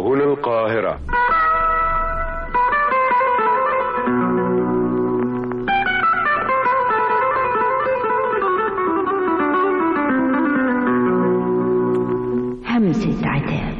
سهول القاهرة همسة عتاب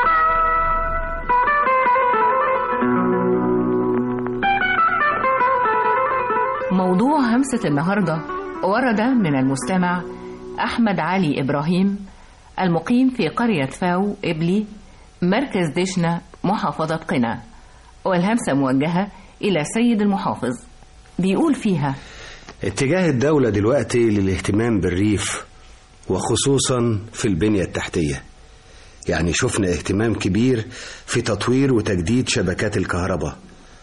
موضوع همسة النهاردة ورد من المستمع أحمد علي إبراهيم المقيم في قرية فاو إبلي مركز دشنا محافظة قنا والهمسة موجهة إلى سيد المحافظ بيقول فيها اتجاه الدولة دلوقتي للاهتمام بالريف وخصوصا في البنية التحتية يعني شفنا اهتمام كبير في تطوير وتجديد شبكات الكهرباء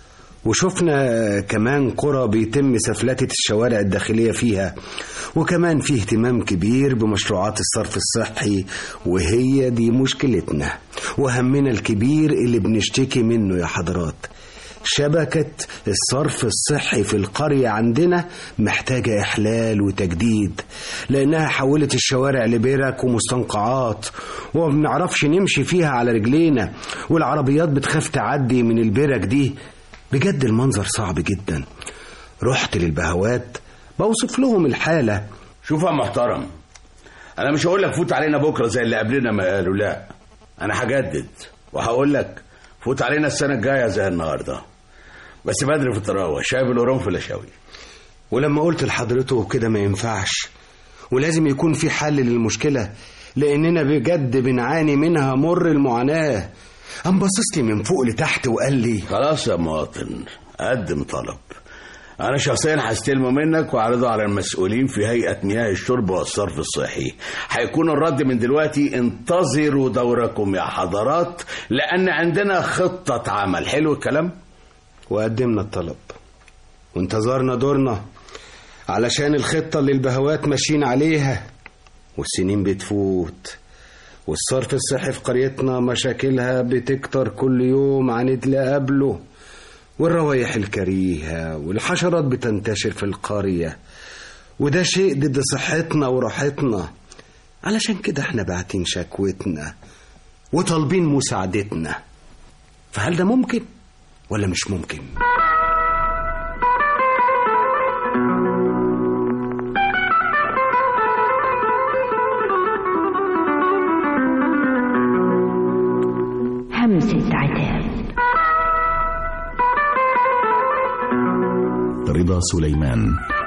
وشفنا كمان قرى بيتم سفلتة الشوارع الداخلية فيها وكمان في اهتمام كبير بمشروعات الصرف الصحي وهي دي مشكلتنا وهمنا الكبير اللي بنشتكي منه يا حضرات شبكة الصرف الصحي في القرية عندنا محتاجة إحلال وتجديد لأنها حولت الشوارع لبرك ومستنقعات وما بنعرفش نمشي فيها على رجلينا والعربيات بتخاف تعدي من البرك دي بجد المنظر صعب جدا رحت للبهوات بوصف لهم الحالة شوف يا محترم انا مش هقول لك فوت علينا بكره زي اللي قبلنا ما قالوا لا انا هجدد وهقول لك فوت علينا السنه الجايه زي النهارده بس بدري في الطراوه شايب القرنفل يا شوي ولما قلت لحضرته كده ما ينفعش ولازم يكون في حل للمشكلة لأننا بجد بنعاني منها مر المعاناة قام باصص لي من فوق لتحت وقال لي خلاص يا مواطن قدم طلب انا شخصيا هستلمه منك واعرضه على المسؤولين في هيئه مياه الشرب والصرف الصحي هيكون الرد من دلوقتي انتظروا دوركم يا حضرات لان عندنا خطه عمل حلو الكلام وقدمنا الطلب وانتظرنا دورنا علشان الخطة اللي البهوات ماشيين عليها والسنين بتفوت والصرف الصحي في قريتنا مشاكلها بتكتر كل يوم عن اللي قبله والروايح الكريهة والحشرات بتنتشر في القرية وده شيء ضد صحتنا وراحتنا علشان كده احنا باعتين شكوتنا وطالبين مساعدتنا فهل ده ممكن ولا مش ممكن؟ همسة عتاب رضا سليمان